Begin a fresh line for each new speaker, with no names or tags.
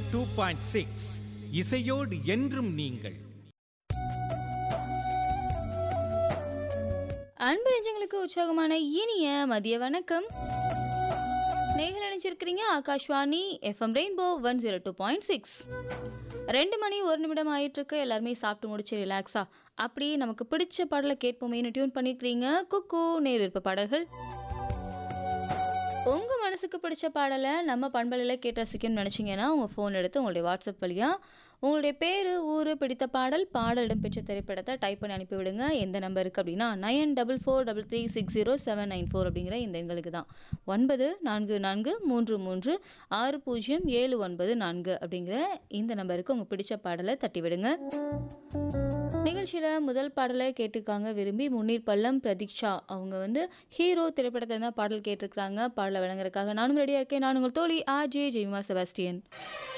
two point six இசையோடு என்றும் நீங்கள்
அன்பு நெஞ்சங்களுக்கு உற்சாகமான இனிய மதிய வணக்கம் நேயர்கள் நினைச்சிருக்கிறீங்க Akashvani FM rainbow one zero two point six ரெண்டு மணி ஒரு நிமிடம் ஆயிட்டு இருக்கு எல்லாருமே சாப்பிட்டு முடிச்சு ரிலாக்ஸா அப்படியே நமக்கு பிடிச்ச பாடலை கேட்போமேனு டியூன் பண்ணிக்கிறீங்க குக்கு நேர் விருப்ப பாடல்கள் உங்க மனசுக்கு பிடிச்ச பாடலை நம்ம பண்பலையில் கேட்டு ரசிக்கணும்னு நினச்சிங்கன்னா உங்கள் ஃபோன் எடுத்து உங்களுடைய வாட்ஸ்அப் வழியாக உங்களுடைய பேர் ஊர் பிடித்த பாடல் பாடல் இடம்பெற்ற திரைப்படத்தை டைப் பண்ணி அனுப்பிவிடுங்க எந்த நம்பருக்கு அப்படின்னா nine double four double three six zero seven nine four அப்படிங்கிற இந்த எண்களுக்கு தான் ஒன்பது நான்கு நான்கு மூன்று மூன்று ஆறு பூஜ்ஜியம் ஏழு ஒன்பது நான்கு அப்படிங்கிற இந்த நம்பருக்கு உங்கள் பிடிச்ச பாடலை தட்டி விடுங்க நிகழ்ச்சியில் முதல் பாடலை கேட்டுக்காங்க விரும்பி முன்னீர் பள்ளம் பிரதீக்ஷா அவங்க வந்து ஹீரோ திரைப்படத்தை தான் பாடல் கேட்டிருக்கிறாங்க பாடலை வழங்குறதுக்காக நானும் ரெடியாக இருக்கேன் நான் உங்கள் தோழி ஆ ஜே ஜெய்மா செபாஸ்டியன்